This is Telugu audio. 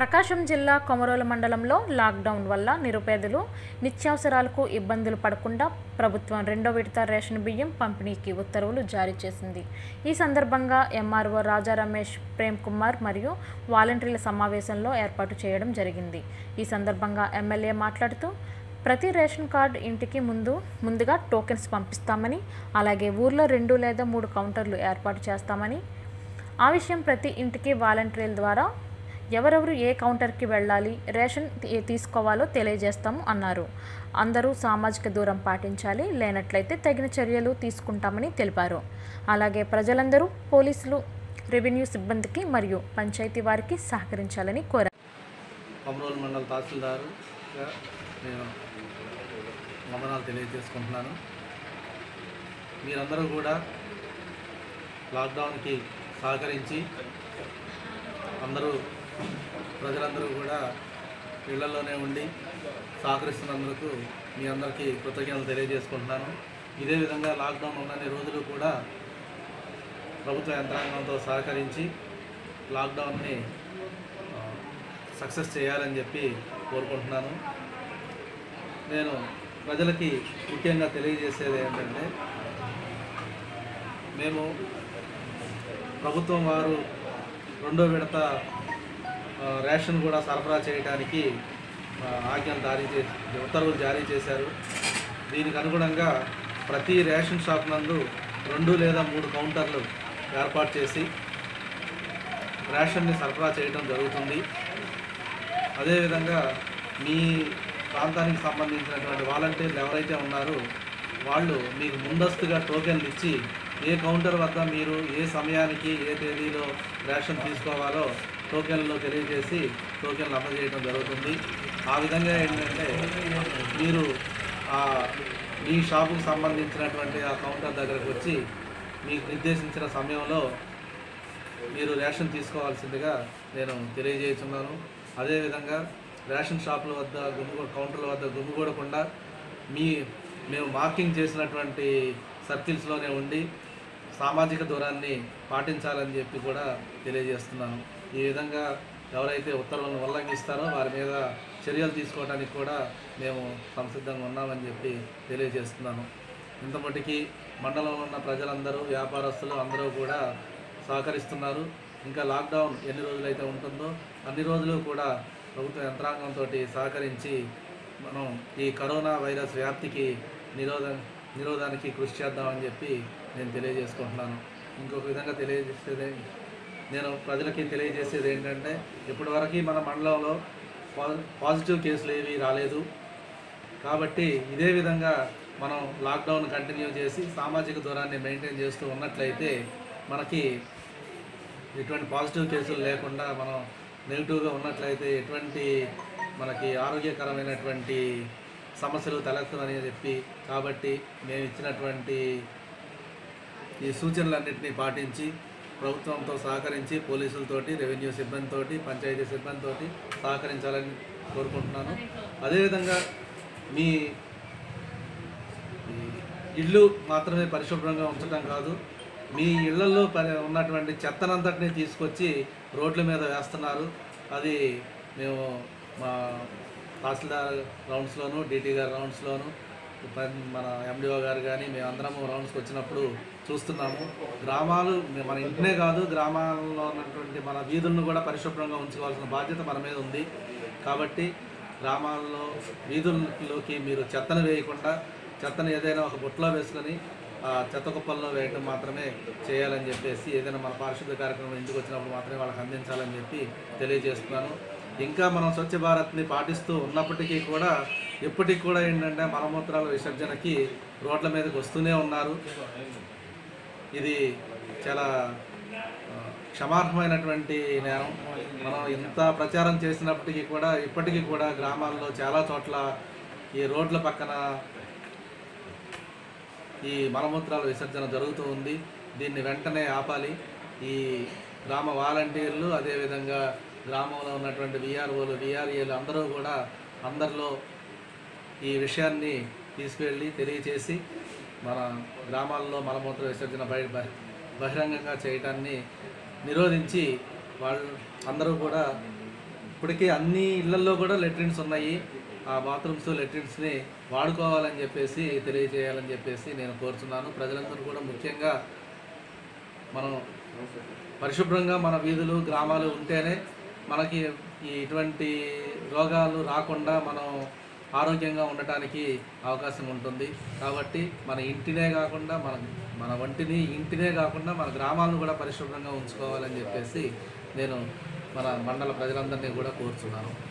ప్రకాశం జిల్లా కొమరోలు మండలంలో లాక్డౌన్ వల్ల నిరుపేదలు నిత్యావసరాలకు ఇబ్బందులు పడకుండా ప్రభుత్వం రెండో విడత రేషన్ బియ్యం పంపిణీకి ఉత్తర్వులు జారీ చేసింది ఈ సందర్భంగా ఎంఆర్ఓ రాజా రమేష్ ప్రేమ్ కుమార్ మరియు వాలంటీర్ల సమావేశంలో ఏర్పాటు చేయడం జరిగింది ఈ సందర్భంగా ఎమ్మెల్యే మాట్లాడుతూ ప్రతి రేషన్ కార్డు ఇంటికి ముందు ముందుగా టోకెన్స్ పంపిస్తామని అలాగే ఊర్లో రెండు లేదా మూడు కౌంటర్లు ఏర్పాటు చేస్తామని ఆ విషయం ప్రతి ఇంటికి వాలంటీర్ల ద్వారా ఎవరెవరు ఏ కౌంటర్కి వెళ్ళాలి రేషన్ తీ- తీసుకోవాలో తెలియజేస్తాము అన్నారు అందరూ సామాజిక దూరం పాటించాలి లేనట్లయితే తగిన చర్యలు తీసుకుంటామని తెలిపారు అలాగే ప్రజలందరూ పోలీసులు రెవెన్యూ సిబ్బందికి మరియు పంచాయతీ వారికి సహకరించాలని కోరారు కొమరోలు మండల తహసీల్దారుగా నేను వందనాలు తెలియజేసుకుంటున్నాను మీరందరూ కూడా లాక్డౌన్కి సహకరించి అందరూ ప్రజలందరూ కూడా ఇళ్లలోనే ఉండి సహకరిస్తున్నందుకు మీ అందరికీ కృతజ్ఞతలు తెలియజేసుకుంటున్నాను ఇదే విధంగా లాక్డౌన్ ఉన్నన్ని రోజులు కూడా ప్రభుత్వ యంత్రాంగంతో సహకరించి లాక్డౌన్ని ఆ, సక్సెస్ చేయాలని చెప్పి కోరుకుంటున్నాను నేను ప్రజలకి ముఖ్యంగా తెలియజేసేది ఏంటంటే మేము ప్రభుత్వం వారు రెండో విడత ఆ, రేషన్ కూడా సరఫరా చేయడానికి ఆ, ఆజ్ఞలు జారీ చేసి ఉత్తర్వులు జారీ చేశారు దీనికి అనుగుణంగా ప్రతి రేషన్ షాప్ నందు రెండు లేదా మూడు కౌంటర్లు ఏర్పాటు చేసి రేషన్ని సరఫరా చేయడం జరుగుతుంది అదేవిధంగా మీ ప్రాంతానికి సంబంధించినటువంటి వాలంటీర్లు ఎవరైతే ఉన్నారో వాళ్ళు మీకు ముందస్తుగా టోకెన్లు ఇచ్చి ఏ కౌంటర్ వద్ద మీరు ఏ సమయానికి ఏ తేదీలో రేషన్ తీసుకోవాలో టోకెన్లు తెలియజేసి టోకెన్లు అందజేయడం జరుగుతుంది ఆ విధంగా ఏంటంటే మీరు ఆ మీ షాపుకు సంబంధించినటువంటి ఆ కౌంటర్ దగ్గరకు వచ్చి మీకు నిర్దేశించిన సమయంలో మీరు రేషన్ తీసుకోవాల్సిందిగా నేను తెలియజేస్తున్నాను అదేవిధంగా రేషన్ షాపుల వద్ద గుమ్మిగూడ కౌంటర్ల వద్ద గుమ్మిగూడకుండా మీ మేము మార్కింగ్ చేసినటువంటి సర్కిల్స్లోనే ఉండి సామాజిక దూరాన్ని పాటించాలని చెప్పి కూడా తెలియజేస్తున్నాను ఈ విధంగా ఎవరైతే ఉత్తర్వులను ఉల్లంఘిస్తారో వారి మీద చర్యలు తీసుకోవడానికి కూడా మేము సంసిద్ధంగా ఉన్నామని చెప్పి తెలియజేస్తున్నాను ఇంత మటుకి మండలంలో ఉన్న ప్రజలందరూ వ్యాపారస్తులు అందరూ కూడా సహకరిస్తున్నారు ఇంకా లాక్డౌన్ ఎన్ని రోజులైతే ఉంటుందో అన్ని రోజులు కూడా ప్రభుత్వ యంత్రాంగంతో సహకరించి మనం ఈ కరోనా వైరస్ వ్యాప్తికి నిరోధ నిరోధానికి కృషి చేద్దామని చెప్పి నేను తెలియజేసుకుంటున్నాను ఇంకొక విధంగా తెలియజేసేది నేను ప్రజలకి తెలియజేసేది ఏంటంటే ఇప్పటివరకు మన మండలంలో పా- పాజిటివ్ కేసులు ఏవి రాలేదు కాబట్టి ఇదే విధంగా మనం లాక్డౌన్ కంటిన్యూ చేసి సామాజిక దూరాన్ని మెయింటైన్ చేస్తూ ఉన్నట్లయితే మనకి ఎటువంటి పాజిటివ్ కేసులు లేకుండా మనం నెగిటివ్గా ఉన్నట్లయితే ఎటువంటి మనకి ఆరోగ్యకరమైనటువంటి సమస్యలు తలెత్తదని చెప్పి కాబట్టి మేము ఇచ్చినటువంటి ఈ సూచనలన్నింటినీ పాటించి ప్రభుత్వంతో సహకరించి పోలీసులతోటి రెవెన్యూ సిబ్బందితోటి పంచాయతీ సిబ్బందితోటి సహకరించాలని కోరుకుంటున్నాను అదేవిధంగా మీ ఈ ఇల్లు మాత్రమే పరిశుభ్రంగా ఉంచడం కాదు మీ ఇళ్లలో పరి ఉన్నటువంటి చెత్తనంతటిని తీసుకొచ్చి రోడ్ల మీద వేస్తున్నారు అది మేము మా తహసీల్దార్ రౌండ్స్లోను డీటీ గారి రౌండ్స్లోను పన్- మన ఎండిఓ గారు కానీ మేమందరము రౌండ్స్కి వచ్చినప్పుడు చూస్తున్నాము గ్రామాలు మే- మన ఇంటినే కాదు గ్రామాల్లో ఉన్నటువంటి మన వీధులను కూడా పరిశుభ్రంగా ఉంచుకోవాల్సిన బాధ్యత మన మీద ఉంది కాబట్టి గ్రామాల్లో వీధుల్లోకి మీరు చెత్తను వేయకుండా చెత్తను ఏదైనా ఒక బుట్టలో వేసుకొని ఆ చెత్త కుప్పల్లో వేయడం మాత్రమే చేయాలని చెప్పేసి ఏదైనా మన పారిశుద్ధ కార్యక్రమం ఇంటికి వచ్చినప్పుడు మాత్రమే వాళ్ళకి అందించాలని చెప్పి తెలియజేస్తున్నాను ఇంకా మనం స్వచ్ఛ భారత్ని పాటిస్తూ ఉన్నప్పటికీ కూడా ఇప్పటికి కూడా ఏంటంటే మలమూత్రాల విసర్జనకి రోడ్ల మీదకి వస్తూనే ఉన్నారు ఇది చాలా ఆ, క్షమార్హమైనటువంటి నేరం మనం ఇంత ప్రచారం చేసినప్పటికీ కూడా ఇప్పటికీ కూడా గ్రామాల్లో చాలా చోట్ల ఈ రోడ్ల పక్కన ఈ మలమూత్రాల విసర్జన జరుగుతూ ఉంది దీన్ని వెంటనే ఆపాలి ఈ గ్రామ వాలంటీర్లు అదేవిధంగా గ్రామంలో ఉన్నటువంటి విఆర్ఓలు విఆర్ఏలు అందరూ కూడా అందరిలో ఈ విషయాన్ని తీసుకువెళ్ళి తెలియచేసి మన గ్రామాల్లో మలమూత్ర విసర్జన బయ బహి- బహిరంగంగా చేయటాన్ని నిరోధించి వాళ్ళు అందరూ కూడా ఇప్పటికీ అన్ని ఇళ్లల్లో కూడా లెట్రిన్స్ ఉన్నాయి ఆ బాత్రూమ్స్ లెట్రిన్స్ని వాడుకోవాలని చెప్పేసి తెలియజేయాలని చెప్పేసి నేను కోరుతున్నాను ప్రజలందరూ కూడా ముఖ్యంగా మనం పరిశుభ్రంగా మన వీధులు గ్రామాలు ఉంటేనే మనకి ఈ ఇటువంటి రోగాలు రాకుండా మనం ఆరోగ్యంగా ఉండటానికి అవకాశం ఉంటుంది కాబట్టి మన ఇంటినే కాకుండా మన మన వంటిని ఇంటినే కాకుండా మన గ్రామాలను కూడా పరిశుభ్రంగా ఉంచుకోవాలని చెప్పేసి నేను మన మండల ప్రజలందరినీ కూడా కోరుతున్నాను